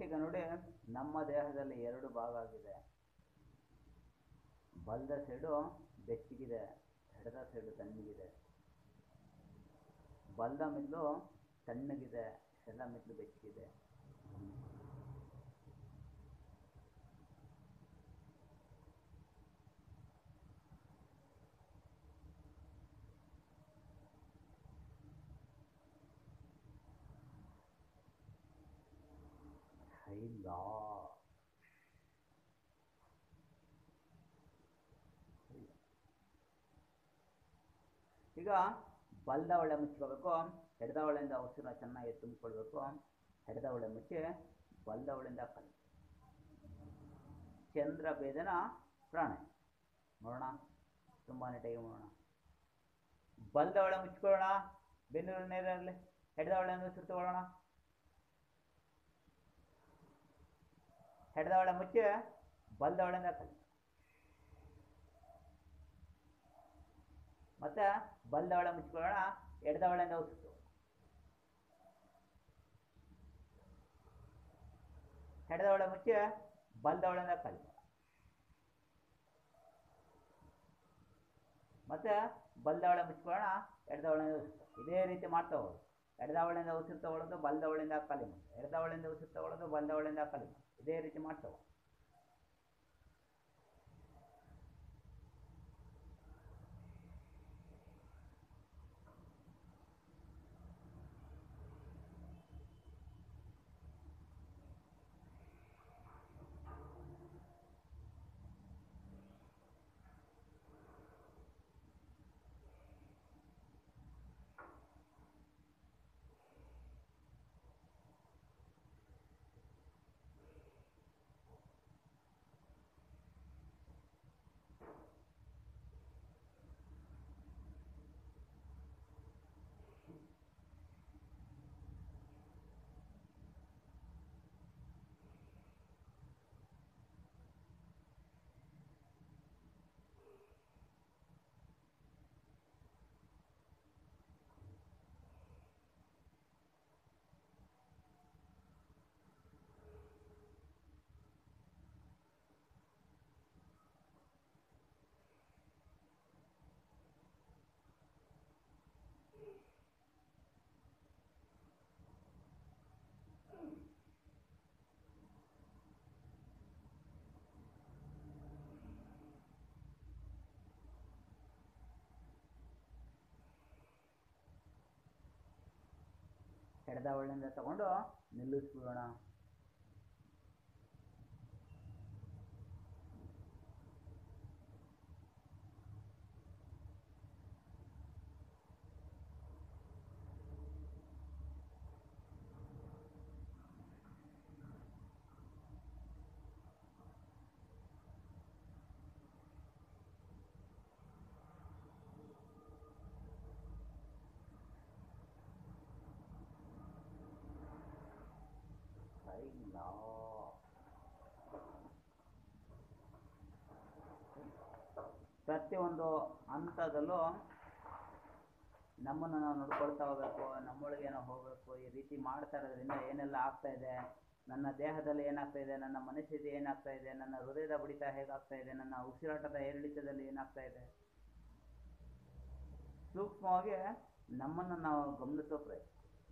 ಈಗ ನೋಡಿ ನಮ್ಮ ದೇಹದಲ್ಲಿ ಎರಡು ಭಾಗ ಆಗಿದೆ ಬಲದ ಸೈಡು ಬೆಚ್ಚಗಿದೆ ಎಡದ ಸೈಡು ತಣ್ಣಗಿದೆ ಬಲದ ಮಿದ್ಲು ತಣ್ಣಗಿದೆ ಎಡ ಮಿದ್ಲು ಬೆಚ್ಚಗಿದೆ ಇಲ್ಲ ಈಗ ಬಲದ ಒಳ್ಳೆ ಮುಚ್ಕೋಬೇಕು ಎಡದ ಒಳ್ಳೆಯಿಂದ ಉಸಿರನ್ನ ಚೆನ್ನಾಗಿ ತುಂಬಿಕೊಳ್ಬೇಕು ಎಡದ ಒಳ್ಳೆ ಮುಚ್ಚಿ ಬಲದ ಒಳ್ಳೆಯಿಂದ ಕಲಿ ಚಂದ್ರ ಭೇದನ ಪ್ರಾಣ ನೋಡೋಣ ತುಂಬಾ ನೀಟಾಗಿ ಮಾಡೋಣ ಬಲದ ಒಳ್ಳೆ ಮುಚ್ಕೊಳ್ಳೋಣ ಬೆನ್ನೂರು ನೇರಲ್ಲಿ ಎಡದ ಒಳ್ಳೆಯಿಂದ ಉಸಿರು ತಗೊಳ್ಳೋಣ ಎಡದ ಒಳ್ಳೆ ಮುಚ್ಚಿ ಬಲದ ಒಳ್ಳೆಯಿಂದ ಕಲಿ ಮತ್ತೆ ಬಲದ ಒಳ್ಳೆ ಮುಚ್ಕೊಳ್ಳೋಣ ಎಡದ ಒಳ್ಳೆಯಿಂದ ಉಸಿರು ಎಡದ ಒಳ್ಳೆ ಮುಚ್ಚಿ ಬಲದ ಒಳ್ಳೆಯಿಂದ ಕಲಿ ಮತ್ತೆ ಬಲದ ಒಳ್ಳೆ ಮುಚ್ಕೊಳ್ಳೋಣ ಎಡದ ಒಳ್ಳೆಯಿಂದ ಉಸಿರು ಇದೇ ರೀತಿ ಮಾಡ್ತಾ ಹೋಗೋದು ಎಡದ ಒಳ್ಳೆಯಿಂದ ಉಸಿರು ತಗೊಳ್ಳೋದು ಬಲದ ಒಳ್ಳೆಯಿಂದ ಕಲಿ ಮಾಡೋದು ಎಡದ ಒಳ್ಳೆಯಿಂದ ಉಸಿರು ತಗೊಳ್ಳೋದು ಬಲದ ಒಳ್ಳೆಯಿಂದ ಕಲಿ ಮಾಡೋದು ಇದೇ ರೀತಿ ಮಾಡ್ತಾ ಹೋಗೋದು ಎಡದ ಒಳ್ಳೆಯಿಂದ ತಗೊಂಡು ನಿಲ್ಲಿಸ್ಬಿಡೋಣ ಇಲ್ಲ ಪ್ರತಿಯೊಂದು ಹಂತದಲ್ಲೂ ನಮ್ಮನ್ನು ನಾವು ನೋಡ್ಕೊಳ್ತಾ ಹೋಗ್ಬೇಕು ನಮ್ಮೊಳಗೆ ನಾವು ಹೋಗಬೇಕು ಈ ರೀತಿ ಮಾಡ್ತಾ ಇರೋದ್ರಿಂದ ಏನೆಲ್ಲ ಆಗ್ತಾ ಇದೆ ನನ್ನ ದೇಹದಲ್ಲಿ ಏನಾಗ್ತಾ ಇದೆ ನನ್ನ ಮನಸ್ಸಿಗೆ ಏನಾಗ್ತಾ ಇದೆ ನನ್ನ ಹೃದಯದ ಬಡಿತ ಹೇಗಾಗ್ತಾ ಇದೆ ನನ್ನ ಉಸಿರಾಟದ ಏರಿಳಿತದಲ್ಲಿ ಏನಾಗ್ತಾ ಇದೆ ಸೂಕ್ಷ್ಮವಾಗಿ ನಮ್ಮನ್ನು ನಾವು ಗಮನಿಸೋ ಪ್ರಯತ್ನ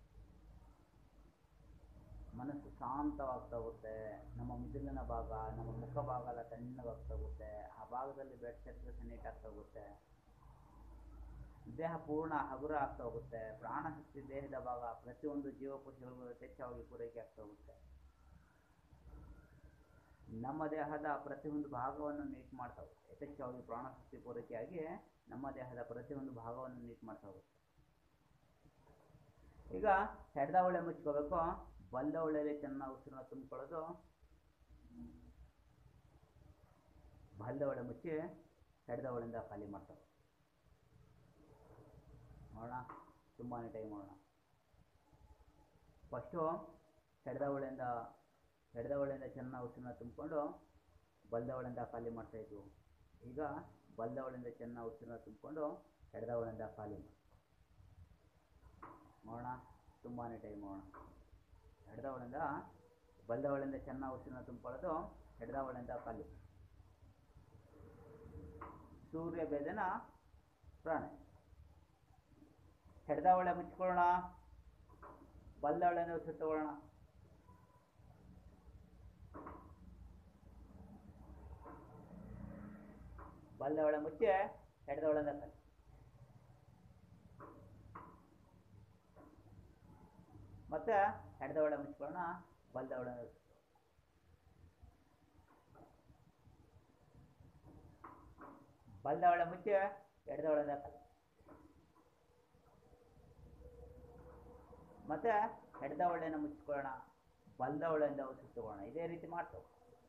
ಮನಸ್ಸು ಶಾಂತವಾಗ್ತಾ ಹೋಗುತ್ತೆ ನಮ್ಮ ಮಿದುಳಿನ ಭಾಗ ನಮ್ಮ ಮುಖ ಭಾಗ ಎಲ್ಲ ತಣ್ಣಗಾಗ್ತಾ ಹೋಗುತ್ತೆ ಆ ಭಾಗದಲ್ಲಿ ಬ್ಲಡ್ ಸರ್ಕ್ಯುಲೇಷನ್ ನೀಟ್ ಆಗ್ತಾ ಹೋಗುತ್ತೆ ದೇಹ ಪೂರ್ಣ ಹಗುರ ಆಗ್ತಾ ಹೋಗುತ್ತೆ ಪ್ರಾಣಶಕ್ತಿ ದೇಹದ ಭಾಗ ಪ್ರತಿಯೊಂದು ಜೀವಕೋಶಗಳಿಗೂ ಯಥೇಚ್ಛವಾಗಿ ಪೂರೈಕೆ ಆಗ್ತಾ ಹೋಗುತ್ತೆ ನಮ್ಮ ದೇಹದ ಪ್ರತಿಯೊಂದು ಭಾಗವನ್ನು ನೀಟ್ ಮಾಡ್ತಾ ಹೋಗುತ್ತೆ ಯಥೇಚ್ಛವಾಗಿ ಪ್ರಾಣಶಕ್ತಿ ಪೂರೈಕೆಯಾಗಿ ನಮ್ಮ ದೇಹದ ಪ್ರತಿಯೊಂದು ಭಾಗವನ್ನು ನೀಟ್ ಮಾಡ್ತಾ ಹೋಗುತ್ತೆ ಈಗ ಎಡದ ಒಳ್ಳೆ ಮುಚ್ಕೋಬೇಕು ಬಲದ ಒಳ್ಳೆಯಲ್ಲಿ ಚೆನ್ನಾಗಿ ಉಸಿರನ್ನ ತುಂಬಿಕೊಳ್ಳೋದು ಬಲದ ಒಳ್ಳೆ ಮುಚ್ಚಿ ಎಡದ ಒಳ್ಳೆಯಿಂದ ಖಾಲಿ ಮಾಡ್ತಾವೆ ನೋಡೋಣ ತುಂಬಾ ಟೈಮ್ ಮಾಡೋಣ ಫಸ್ಟು ಎಡದ ಒಳ್ಳೆಯಿಂದ ಎಡದ ಒಳ್ಳೆಯಿಂದ ಚೆನ್ನಾಗಿ ಉಸಿರನ್ನ ತುಂಬಿಕೊಂಡು ಬಲದ ಒಳ್ಳೆಯಿಂದ ಖಾಲಿ ಮಾಡ್ತಾಯಿದ್ವು ಈಗ ಬಲದ ಒಳ್ಳೆಯಿಂದ ಚೆನ್ನಾಗಿ ಉಸಿರನ್ನ ತುಂಬಿಕೊಂಡು ಎಡದ ಒಳ್ಳೆಯಿಂದ ಖಾಲಿ ಮಾಡಿ ನೋಡೋಣ ತುಂಬಾ ಟೈಮ್ ಮಾಡೋಣ ಎಡದ ಒಳ್ಳೆಯಿಂದ ಬಲ್ದ ಒಳೆಯಿಂದ ಚೆನ್ನಾಗಿ ಉಸಿರನ್ನ ತುಂಬಿಕೊಳ್ಳೋದು ಎಡದ ಒಳೆಯಿಂದ ಖಾಲಿ ಸೂರ್ಯ ಭೇದನ ಪ್ರಾಣಾಯಾಮ ಎಡದ ಒಳೆ ಮುಚ್ಕೊಳ್ಳೋಣ ಬಲ್ದ ಒಳೆಯಿಂದ ಉಸಿರು ತಗೊಳ್ಳೋಣ ಬಲ್ದ ಒಳೆ ಮುಚ್ಚಿ ಎಡದ ಒಳೆಯಿಂದ ಖಾಲಿ ಮತ್ತೆ ಎಡದ ಒಳೆ ಮುಚ್ಕೊಳ್ಳೋಣ ಬಲ್ದ ಒಳೆ ಬಲ್ದ ಒಳೆ ಮುಚ್ಚಿ ಎಡದ ಒಳೆಯಿಂದ ಖಾಲಿ ಮತ್ತೆ ಎಡದ ಒಳ್ಳೆನ ಮುಚ್ಕೊಳ್ಳೋಣ ಬಲ್ದ ಒಳ್ಳೆಯಿಂದ ಉಸಿರು ತಗೊಳ್ಳೋಣ ಇದೇ ರೀತಿ ಮಾಡ್ತೇವೆ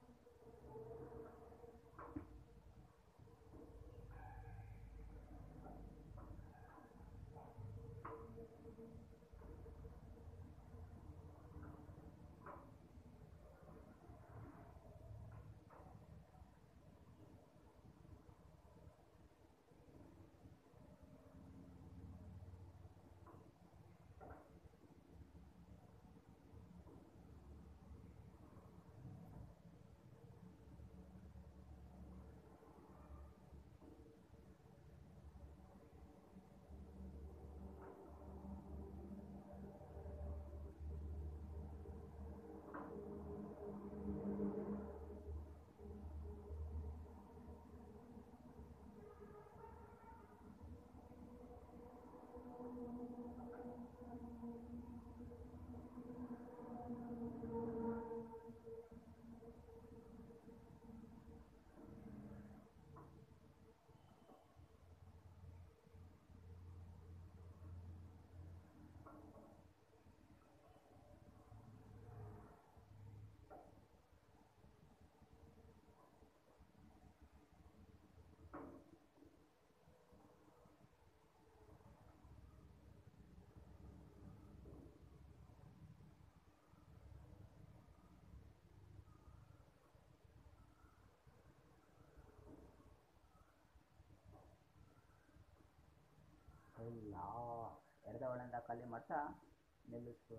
ಇಲ್ಲ ಎಡದ ಒಳಗಿಂದ ಖಾಲಿ ಮಾಡ್ತಾ ನಿಲ್ಲಿಸು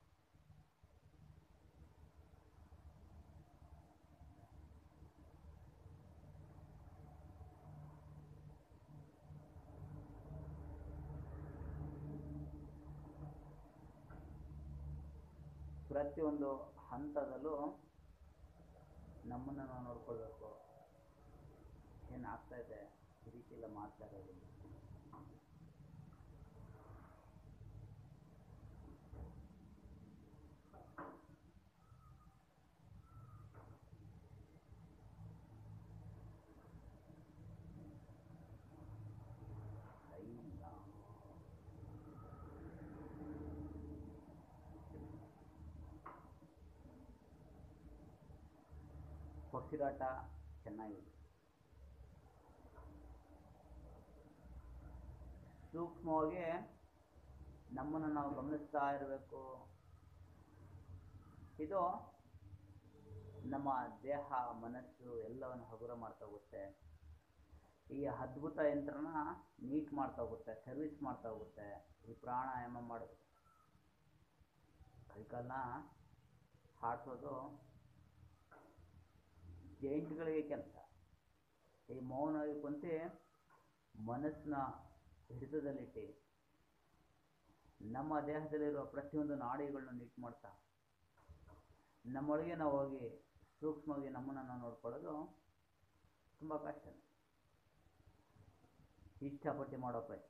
ಪ್ರತಿಯೊಂದು ಹಂತದಲ್ಲೂ ನಮ್ಮನ್ನು ನಾವು ನೋಡ್ಕೊಳ್ಬೇಕು ಏನು ಆಗ್ತಾ ಇದೆ ಈ ರೀತಿ ಎಲ್ಲ ಮಾಡ್ತಾ ಇರೋದಿಲ್ಲ ಇಲ್ಲ ಉಸಿರಾಟ ಚೆನ್ನಾಗಿದೆ ಸೂಕ್ಷ್ಮವಾಗಿ ನಮ್ಮನ್ನು ನಾವು ಗಮನಿಸ್ತಾ ಇರಬೇಕು ಇದು ನಮ್ಮ ದೇಹ ಮನಸ್ಸು ಎಲ್ಲವನ್ನು ಹಗುರ ಮಾಡ್ತಾ ಹೋಗುತ್ತೆ ಈ ಅದ್ಭುತ ಯಂತ್ರನ ನೀಟ್ ಮಾಡ್ತಾ ಹೋಗುತ್ತೆ ಸರ್ವಿಸ್ ಮಾಡ್ತಾ ಹೋಗುತ್ತೆ ಈ ಪ್ರಾಣಾಯಾಮ ಮಾಡೋದು ಕೈಕಾಲನ್ನ ಹಾಡ್ಸೋದು ಜೈಂಟ್ಗಳಿಗೆ ಕೆಲಸ ಈ ಮೌನವಾಗಿ ಕುಂತು ಮನಸ್ಸನ್ನ ಹಿಡಿತದಲ್ಲಿಟ್ಟು ನಮ್ಮ ದೇಹದಲ್ಲಿರುವ ಪ್ರತಿಯೊಂದು ನಾಡಿಗಳನ್ನ ನೀಟ್ ಮಾಡ್ತಾ ನಮ್ಮೊಳಗೆ ನಾವು ಹೋಗಿ ಸೂಕ್ಷ್ಮವಾಗಿ ನಮ್ಮನ್ನು ನಾವು ನೋಡ್ಕೊಳ್ಳೋದು ತುಂಬ ಕಷ್ಟ ಇಷ್ಟಪಟ್ಟು ಮಾಡೋ ಪ್ರಯತ್ನ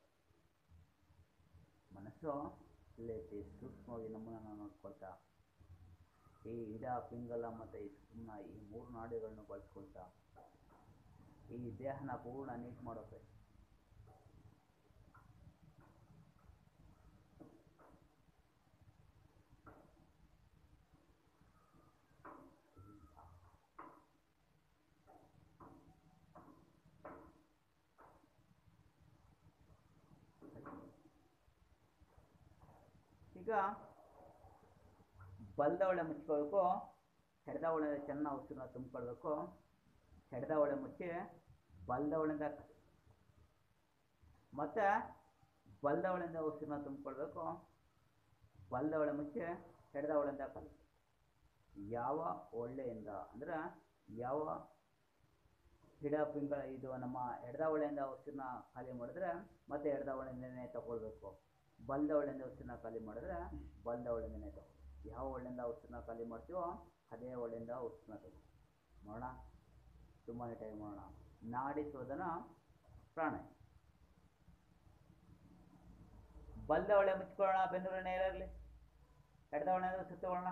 ಮನಸ್ಸು ಇಲ್ಲೈತಿ ಸೂಕ್ಷ್ಮವಾಗಿ ನಮ್ಮನ್ನು ನಾವು ನೋಡ್ಕೊಳ್ತಾ ಈ ಇಡ ಪಿಂಗಲ ಮತ್ತು ಈ ಸುಮ್ಮನ ಈ ಮೂರು ನಾಡಿಗಳನ್ನ ಬಳಸ್ಕೊಳ್ತಾ ಈ ದೇಹನ ಪೂರ್ಣ ನೀಟ್ ಮಾಡೋ ಪ್ರಯತ್ನ ಈಗ ಬಲ್ದ ಒಳೆ ಮುಚ್ಕೋಬೇಕು ಎಡದ ಒಳೆ ಚೆನ್ನಾಗಿ ಉಸಿರನ್ನ ತುಂಬಿಕೊಳ್ಬೇಕು ಎಡದ ಒಳೆ ಮುಚ್ಚಿ ಬಲ್ದ ಒಳೆಯಿಂದ ಮತ್ತೆ ಬಲ್ದ ಒಳೆಯಿಂದ ಉಸಿರನ್ನ ತುಂಬಿಕೊಳ್ಬೇಕು ಬಲ್ದ ಒಳೆ ಮುಚ್ಚಿ ಎಡದ ಒಳೆಯಿಂದ ಕಲಿ ಯಾವ ಒಳ್ಳೆಯಿಂದ ಅಂದ್ರೆ ಯಾವ ಗಿಡ ಪಿಂಗಳ ಇದು ನಮ್ಮ ಎಡದ ಒಳ್ಳೆಯಿಂದ ಔಷಧಿನ ಖಾಲಿ ಮಾಡಿದ್ರೆ ಮತ್ತೆ ಎಡದ ಒಳ್ಳೆಯಿಂದನೇ ತಗೊಳ್ಬೇಕು ಬಲದ ಒಳ್ಳೆಯಿಂದ ಔಷಧಿನ ಖಾಲಿ ಮಾಡಿದ್ರೆ ಬಲದ ಒಳ್ಳೆಯಿಂದನೇ ತಗೋ ಯಾವ ಒಳ್ಳೆಯಿಂದ ಔಷಧಿನ ಖಾಲಿ ಮಾಡ್ತೀವೋ ಅದೇ ಒಳ್ಳೆಯಿಂದ ಔಷಧಿನ ತಗೋ ನೋಡೋಣ ತುಂಬ ನೀಟಾಗಿ ಮಾಡೋಣ ನಾಡಿ ಶೋಧನ ಪ್ರಾಣಾಯಾಮ ಬಲ್ದ ಒಳ್ಳೆ ಮುಚ್ಕೊಳ್ಳೋಣ ಬೆನ್ನುರಿನ ಇರಲಿ ಎಡದ ಒಳ್ಳೆ ಸುತ್ತಕೊಳ್ಳೋಣ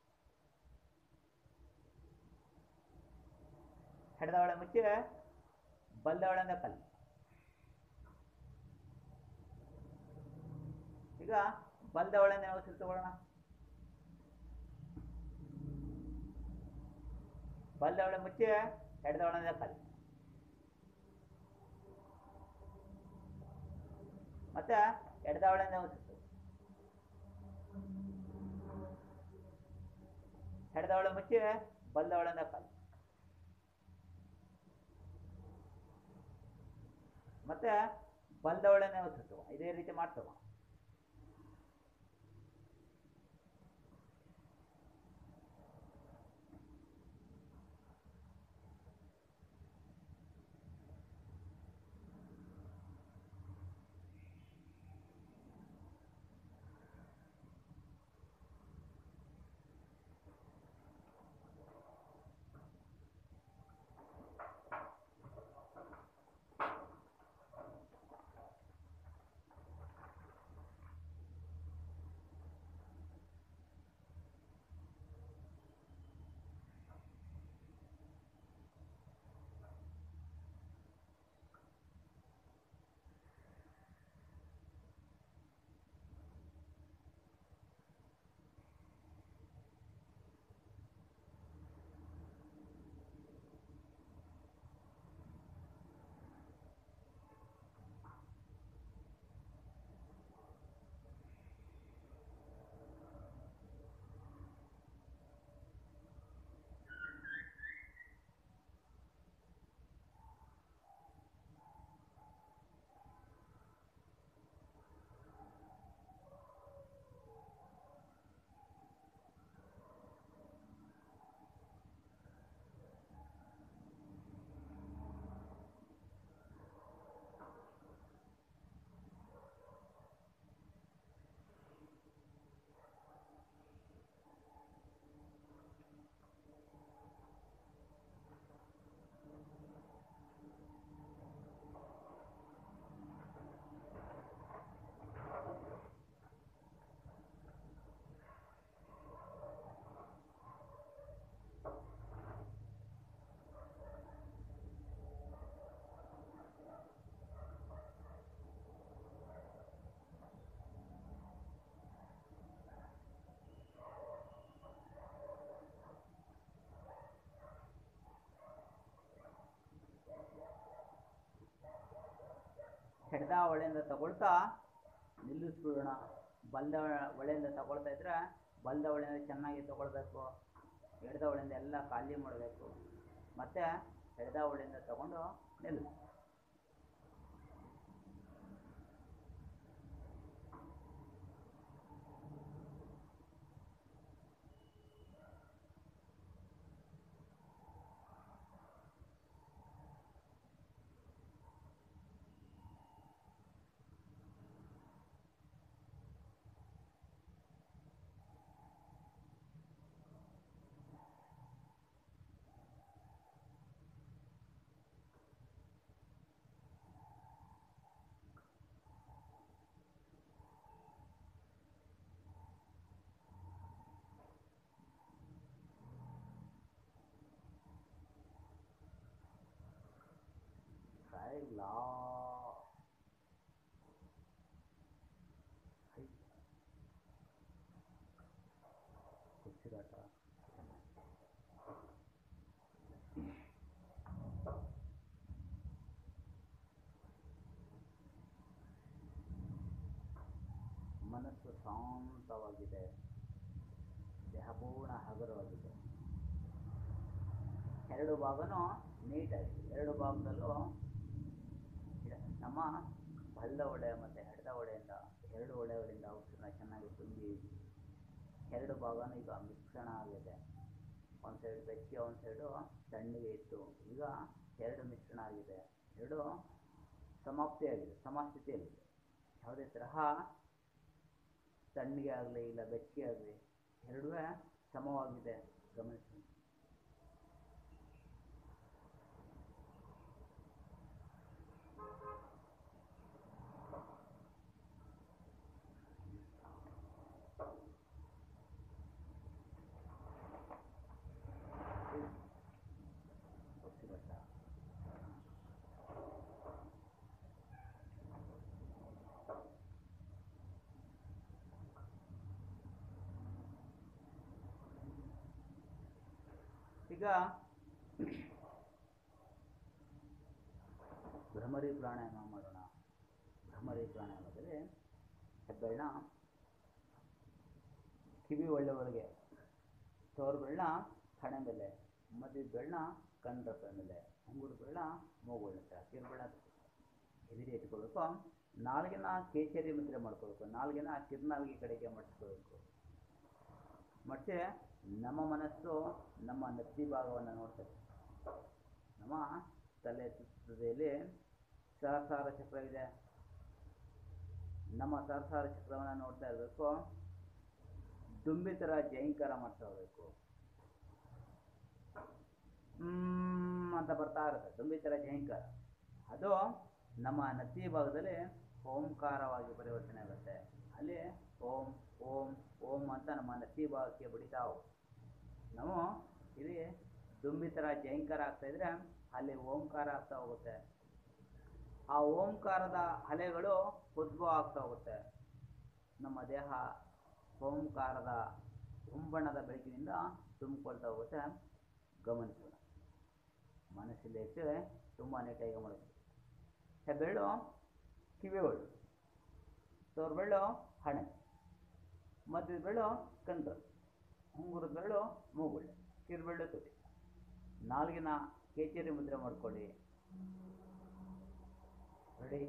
ಎಡದ ಒಳ್ಳೆ ಮುಚ್ಚಿ ಬಲ್ದ ಒಳ್ಳೆಯಿಂದ ಕಲ್ಲು ಈಗ ಬಲ್ದ ಒಳ್ಳೆಯಿಂದ ನಾವು ಸುತ್ತಕೊಳ್ಳೋಣ ಬಲ್ದ ಒಳ್ಳೆ ಮುಚ್ಚಿ ಎಡದ ಒಳ್ಳೆಯಿಂದ ಕಲ್ಲು ಮತ್ತೆ ಎಡದ ಒಳ್ಳೆಯಿಂದ ಸುತ್ತು ಎಡದ ಒಳ್ಳೆ ಮುಚ್ಚಿ ಬಲ್ದ ಒಳ್ಳೆಯಿಂದ ಕಲ್ಲು ಮತ್ತೆ ಬಲ್ದ ಒಳ್ಳೆನೇ ಸುತ್ತು ಇದೇ ರೀತಿ ಮಾಡ್ತವ ಎಡದ ಒಳೆಯಿಂದ ತಗೊಳ್ತಾ ನಿಲ್ಲಿಸ್ಬಿಡೋಣ ಬಲ್ದ ಒಳೆಯಿಂದ ತಗೊಳ್ತಾ ಇದ್ರೆ ಬಲ್ದ ಒಳೆಯಿಂದ ಚೆನ್ನಾಗಿ ತಗೊಳ್ಬೇಕು ಎಡದ ಒಳೆಯಿಂದ ಎಲ್ಲ ಖಾಲಿ ಮಾಡಬೇಕು ಮತ್ತೆ ಎಡದ ಒಳೆಯಿಂದ ತಗೊಂಡು ನಿಲ್ಲಿಸು Cái lọ Ay. ಉಸಿರಾಟ ಮನಸ್ಸು ಶಾಂತವಾಗಿದೆ ದೇಹ ಪೂರ್ಣ ಹಗುರವಾಗಿದೆ ಎರಡು ಭಾಗನೂ ನೀಟಾಗಿದೆ ಎರಡು ಭಾಗದಲ್ಲೂ ಇದ- ನಮ್ಮ ಬಲ್ದ ಒಡೆ ಮತ್ತು ಎಡದ ಒಡೆಯಿಂದ ಎರಡು ಒಡೆಗಳಿಂದ ಔಷಧನ ಚೆನ್ನಾಗಿ ತುಂಬಿ ಎರಡು ಭಾಗನೂ ಈಗ ಮಿಶ್ರಣ ಆಗಿದೆ ಒಂದು ಸೈಡ್ ಬೆಚ್ಚಗೆ ಒಂದು ಸೈಡು ತಣ್ಣಗೆ ಇತ್ತು ಈಗ ಎರಡು ಮಿಶ್ರಣ ಆಗಿದೆ ಎರಡು ಸಮಾಪ್ತಿಯಾಗಿದೆ ಸಮಸ್ಥಿತಿಯಲ್ಲಿದೆ ಯಾವುದೇ ತರಹ ತಣ್ಣಗೆ ಆಗಲಿ ಇಲ್ಲ ಬೆಚ್ಚಗೆ ಆಗಲಿ ಎರಡೂ ಸಮವಾಗಿದೆ ಗಮನಿಸಿ ಗೊತ್ತಿರುತ್ತಾ? ಈಗ ಭ್ರಮರಿ ಪ್ರಾಣಾಯಾಮ ಮಾಡೋಣ ಭ್ರಮರಿ ಪ್ರಾಣಾಯಾಮದಲ್ಲಿ ಹೆಬ್ಬೆರಳನ್ನ ಕಿವಿ ಒಳ್ಳೆ ಒಳಗೆ ತೋರು ಬೆರಳನ್ನ ಹಣೆ ಮೇಲೆ ಮಧ್ಯ ಬೆರಳನ್ನ ಕಣ್ಣರಪ್ಪ ಮೇಲೆ ಉಂಗುರ ಬೆರಳನ್ನ ಮೂಗುಳ್ಳ ಹತ್ರ ಕಿರುಬೆರಳ ಎದುರಿ ಇಟ್ಕೊಳ್ಬೇಕು ನಾಲ್ಗಿನ ಕೇಸರಿ ಮುದ್ರೆ ಮಾಡ್ಕೊಳ್ಬೇಕು ನಾಲ್ಗಿನ ಕಿರ್ನಾಲ್ಗೆ ಕಡೆಗೆ ಮಡಿಸ್ಕೊಳ್ಬೇಕು ಮತ್ತೆ ನಮ್ಮ ಮನಸ್ಸು ನಮ್ಮ ನೆತ್ತಿ ಭಾಗವನ್ನು ನೋಡ್ತದೆ ನಮ್ಮ ತಲೆ ತುದಿಯಲ್ಲಿ ಸಹಸ್ರಾರ ಚಕ್ರವಿದೆ ನಮ್ಮ ಸಹಸ್ರಾರ ಚಕ್ರವನ್ನು ನೋಡ್ತಾ ಇರಬೇಕು ದುಂಬಿ ಥರ ಜೈಂಕಾರ ಮಾಡ್ತಾ ಹೋಗ್ಬೇಕು ಹ್ಮ್ ಅಂತ ಬರ್ತಾ ಇರುತ್ತೆ ದುಂಬಿ ಥರ ಜೈಂಕಾರ ಅದು ನಮ್ಮ ನತ್ತಿ ಭಾಗದಲ್ಲಿ ಓಂಕಾರವಾಗಿ ಪರಿವರ್ತನೆ ಆಗುತ್ತೆ ಅಲ್ಲಿ ಓಂ ಓಂ ಓಂ ಅಂತ ನಮ್ಮ ನತ್ತಿ ಭಾಗಕ್ಕೆ ಬಡಿತಾ ಹೋಗು ನಾವು ಇಲ್ಲಿ ದುಂಬಿ ಥರ ಜೈಂಕಾರ ಆಗ್ತಾ ಇದ್ರೆ ಅಲ್ಲಿ ಓಂಕಾರ ಆಗ್ತಾ ಹೋಗುತ್ತೆ ಆ ಓಂಕಾರದ ಅಲೆಗಳು ಉದ್ಭವ ಆಗ್ತಾ ಹೋಗುತ್ತೆ ನಮ್ಮ ದೇಹ ಓಂಕಾರದ ಕುಂಬಣದ ಬೆಳಕಿನಿಂದ ತುಂಬಿಕೊಳ್ತಾ ಹೋಗುತ್ತೆ ಗಮನಿಸೋಣ ಮನಸ್ಸಲ್ಲಿ ಇಟ್ಟು ತುಂಬ ನೀಟಾಗಿ ಮಾಡಬೇಕು ಹೆಬ್ಬೆರಳು ಕಿವಿಗಳು ತೋರು ಬೆರಳು ಹಣೆ ಮಧ್ಯದ ಬೆರಳು ಕಣ್ಣು ಉಂಗುರದ ಬೆರಳು ಮೂಗುಳ್ಳೆ ಕಿರುಬೆರಳು ತುಟಿ ನಾಲ್ಗಿನ ಕೇಚರಿ ಮುದ್ರೆ ಮಾಡ್ಕೊಳ್ಳಿ ರೆಡಿ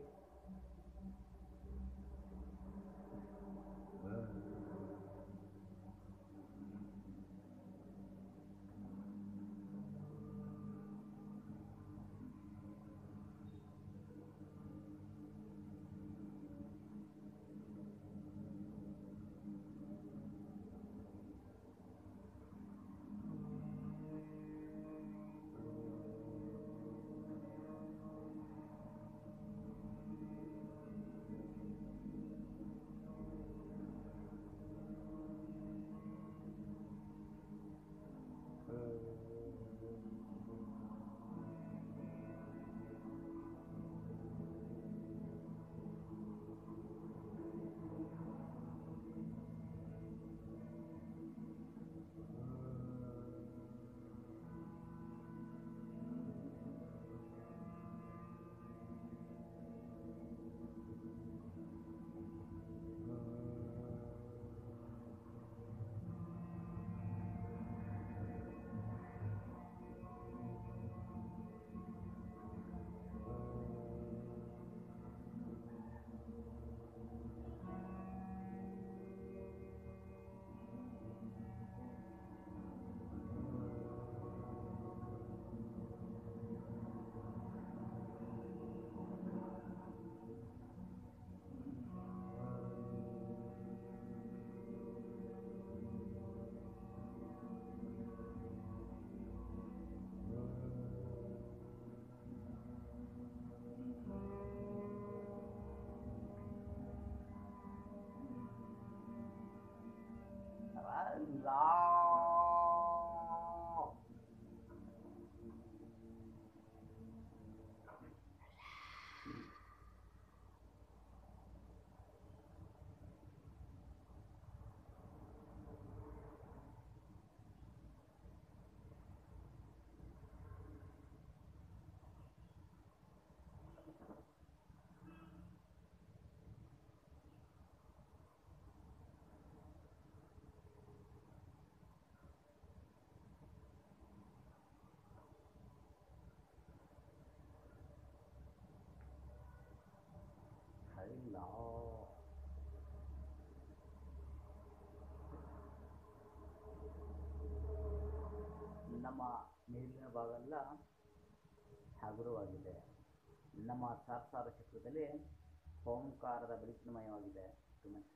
ಮೇಲಿನ ಭಾಗ ಎಲ್ಲ ಹಗುರವಾಗಿದೆ ನಮ್ಮ ಸಹಸ್ರಾರ ಚಕ್ರದಲ್ಲಿ ಓಂಕಾರದ ಬೆಳಕಿನಮಯವಾಗಿದೆ ಗಮನಿಸಿ.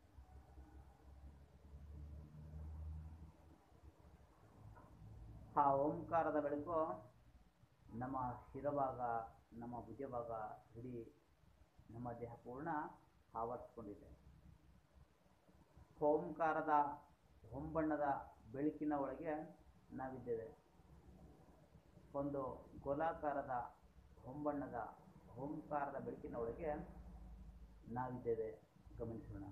ಆ ಓಂಕಾರದ ಬೆಳಕು ನಮ್ಮ ಶಿರಭಾಗ ನಮ್ಮ ಭುಜಭಾಗ ಇಡೀ ನಮ್ಮ ದೇಹ ಪೂರ್ಣ ಆವರಿಸ್ಕೊಂಡಿದೆ ಓಂಕಾರದ ಹೊಂಬಣ್ಣದ ಬೆಳಕಿನ ಒಳಗೆ ನಾವಿದ್ದೇವೆ ಒಂದು ಗೋಲಾಕಾರದ ಹೊಂಬಣ್ಣದ ಓಂಕಾರದ ಬೆಳಕಿನ ಒಳಗೆ ನಾವಿದ್ದೇವೆ ಗಮನಿಸೋಣ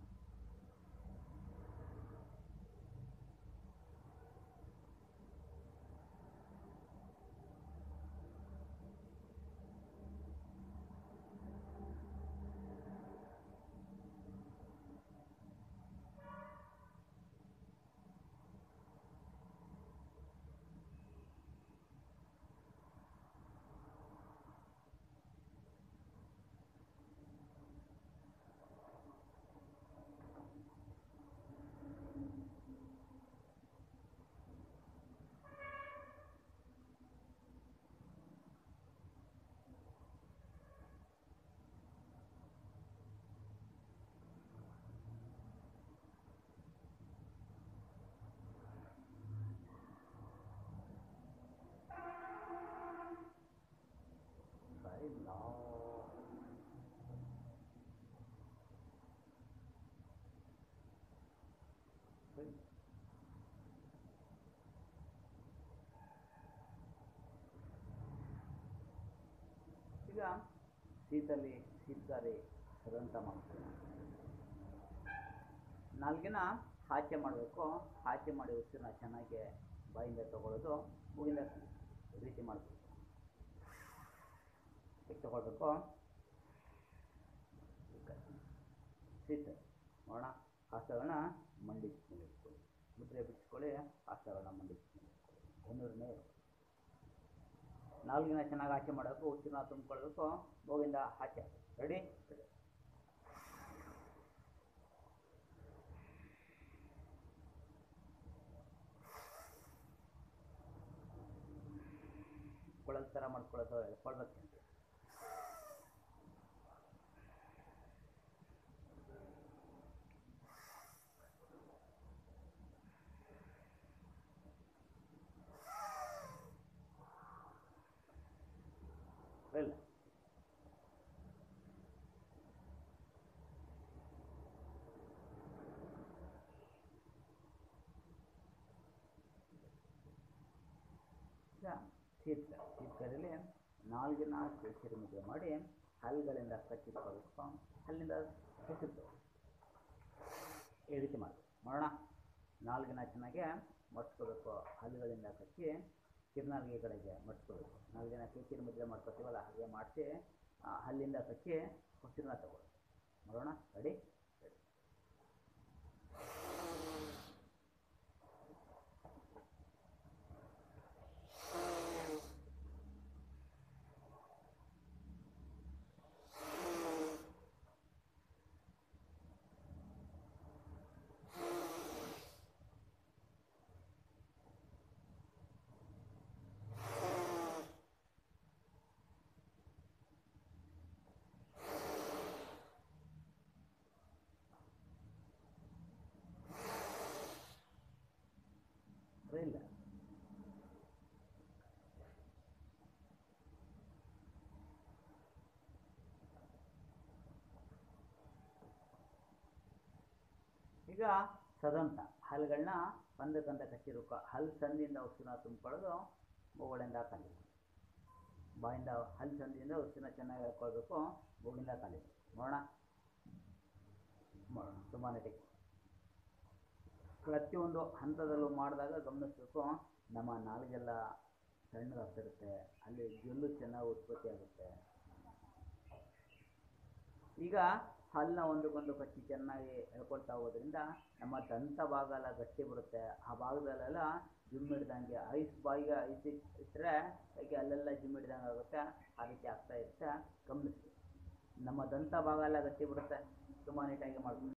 Very long. Very ಈಗ ಶೀತಲಿ ಶೀತಗಾರಿ ಸದಂತ ಮಾಡ್ತೀವಿ ನಾಲ್ಗಿನ ಆಚೆ ಮಾಡಬೇಕು ಆಚೆ ಮಾಡಿ ಉಸಿರನ್ನ ಚೆನ್ನಾಗಿ ಬಾಯಿಂದ ತಗೊಳ್ಳೋದು ಮೂಗಿಂದ ಈ ರೀತಿ ಮಾಡಬೇಕು ಈಗ ತಗೊಳ್ಬೇಕು ಶೀತ ನೋಡೋಣ ಆಸಗಳನ್ನ ಮಂಡಿಸ್ಕೊಂಡು ಇಟ್ಕೊಳ್ಳಿ ಮುದ್ರೆ ಬಿಚ್ಕೊಳ್ಳಿ ಆಸಗಳನ್ನ ಮಂಡಿಸ್ಕೊಂಡು ಇಟ್ಕೊಳ್ಳಿ ಧನುರ್ನೇ ಇರಬೇಕು ನಾಲ್ಗಿನ ಚೆನ್ನಾಗಿ ಆಚೆ ಮಾಡಬೇಕು ಉಸಿರನ್ನ ತುಂಬಿಕೊಳ್ಬೇಕು ಮೂಗಿಂದ ಆಚೆ ರೆಡಿ ಕೊಳಲ್ ಥರ ಮಾಡ್ಕೊಳ್ಳೋದು ಎಳ್ಕೊಳ್ಬೇಕು ಇಲ್ಲ ಈಗ ಶೀತ ಶೀತದಲ್ಲಿ ನಾಲ್ಗಿನ ಕೇಸರಿ ಮುದ್ರೆ ಮಾಡಿ ಹಲ್ಗಳಿಂದ ಕಚ್ಚಿಟ್ಕೊಳ್ಬೇಕು ಅಲ್ಲಿಂದ ಕೆಸಿದ್ದು ಈ ರೀತಿ ಮಾಡಿ ಮಾಡೋಣ ನಾಲ್ಗಿನ ಚೆನ್ನಾಗಿ ಮಡ್ಸ್ಕೋಬೇಕು ಹಲ್ಲುಗಳಿಂದ ಕಚ್ಚಿ ಕಿರ್ನಾಲ್ಗೆ ಕಡೆಗೆ ಮಡ್ಸ್ಕೋಬೇಕು ನಾಲ್ಗಿನ ಕೇಸರಿ ಮುದ್ರೆ ಮಾಡ್ಕೊತೀವಲ್ಲ ಹಾಗೆ ಮಾಡಿಸಿ ಹಲ್ಲಿಂದ ಕಚ್ಚಿ ಉಸಿರನ್ನ ತಗೊಳ್ಳಿ ಮಾಡೋಣ ರೆಡಿ ಇಲ್ಲ ಈಗ ಸದಂತ ಹಲ್ಗಳನ್ನ ಒಂದಕ್ಕಂತ ಕಚ್ಚಿರುಕ ಹಲ್ ಸಂದಿಯಿಂದ ಉಸಿರನ್ನ ತುಂಬಿಕೊಳ್ಳೋದು ಮೂಗಳಿಂದ ಕಲಿ ಬಾಯಿಂದ ಹಲ್ ಸಂದಿಯಿಂದ ಉಸಿರನ್ನ ಚೆನ್ನಾಗಿ ಹೇಳ್ಕೊಳ್ಬೇಕು ಮೂಗಿಂದ ಕಲಿ ನೋಡೋಣ ಮಾಡೋಣ ತುಂಬಾ ಟೆಕ್ ಪ್ರತಿಯೊಂದು ಹಂತದಲ್ಲೂ ಮಾಡಿದಾಗ ಗಮನಿಸಬೇಕು ನಮ್ಮ ನಾಲಿಗೆಲ್ಲ ಸಣ್ಣದಾಗ್ತಿರುತ್ತೆ ಅಲ್ಲಿ ಜೊಲ್ಲು ಚೆನ್ನಾಗಿ ಉತ್ಪತ್ತಿ ಆಗುತ್ತೆ ಈಗ ಹಲ್ಲನ್ನ ಒಂದಕ್ಕೊಂದು ಕಚ್ಚಿ ಚೆನ್ನಾಗಿ ಎಳ್ಕೊಳ್ತಾ ಹೋಗೋದ್ರಿಂದ ನಮ್ಮ ದಂತ ಭಾಗ ಎಲ್ಲ ಗಟ್ಟಿ ಬರುತ್ತೆ ಆ ಭಾಗದಲ್ಲೆಲ್ಲ ಜಿಮ್ ಹಿಡ್ದಂಗೆ ಐಸ್ ಬಾಯಿಗೆ ಐಸ್ ಇಟ್ಟರೆ ಹೇಗೆ ಅಲ್ಲೆಲ್ಲ ಜಿಮ್ ಹಿಡ್ದಂಗೆ ಆಗುತ್ತೆ ಆ ರೀತಿ ಆಗ್ತಾ ಇರುತ್ತೆ ಗಮನಿಸಿ ನಮ್ಮ ದಂತ ಭಾಗ ಎಲ್ಲ ಗಟ್ಟಿ ಬಿಡುತ್ತೆ ತುಂಬ ನೀಟಾಗಿ ಮಾಡ್ಕೊಂಡು